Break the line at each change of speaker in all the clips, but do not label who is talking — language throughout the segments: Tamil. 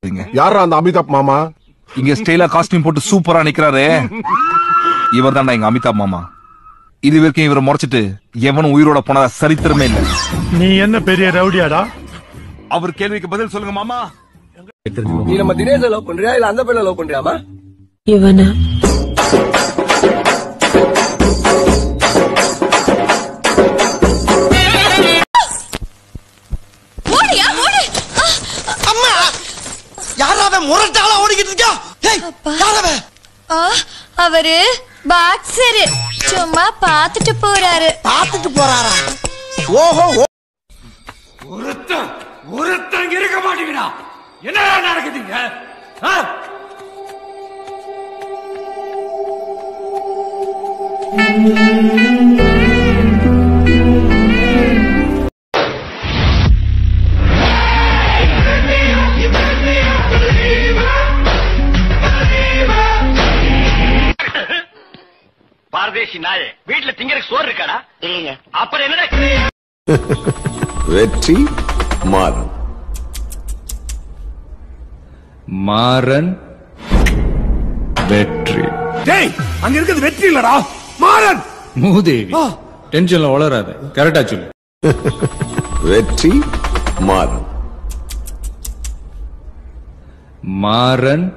யாரா அந்த அமிதாப் மாமா
இங்க ஸ்டைலா காஸ்டியூம் போட்டு சூப்பரா நிக்கிறாரு இவர் தான்டா எங்க அமிதாப் மாமா இது வரைக்கும் இவரை முறைச்சிட்டு எவனும் உயிரோட போனதா சரித்திரமே இல்ல
நீ என்ன பெரிய ரவுடியாடா
அவர் கேள்விக்கு பதில் சொல்லுங்க மாமா
நீ நம்ம தினேஷ லவ் பண்றியா இல்ல அந்த பையனை லவ் பண்றியாமா
இவனா
ஓடியா ஓடி
அம்மா யாராவ முரட்டால ஓடிக்கிட்டு இருக்கா ஏய் யாராவ
ஆ, அவரு பாக்ஸரு சும்மா பாத்துட்டு போறாரு
பாத்துட்டு போறாரா ஓஹோ ஓ-
ஒருத்தன் ஒருத்தன் இருக்க மாட்டீங்கடா என்னடா நடக்குதுங்க ஆ?
பாரதேசி நாயே வீட்டுல திங்கறதுக்கு சோறு இருக்காடா இல்லைங்க அப்புறம் என்னடா
வெற்றி மாறன்
மாறன் வெற்றி
டேய் அங்க இருக்கிறது வெற்றி இல்லடா மாறன்
மூதேவி டென்ஷன்ல வளராத கரெக்டா சொல்லு
வெற்றி மாறன்
மாறன்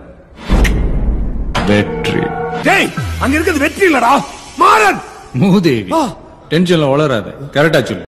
வெற்றி
டேய் அங்க இருக்கிறது வெற்றி இல்லடா மாறன்
மூதேவி டென்ஷன்ல வளராத கரெக்டா சொல்லு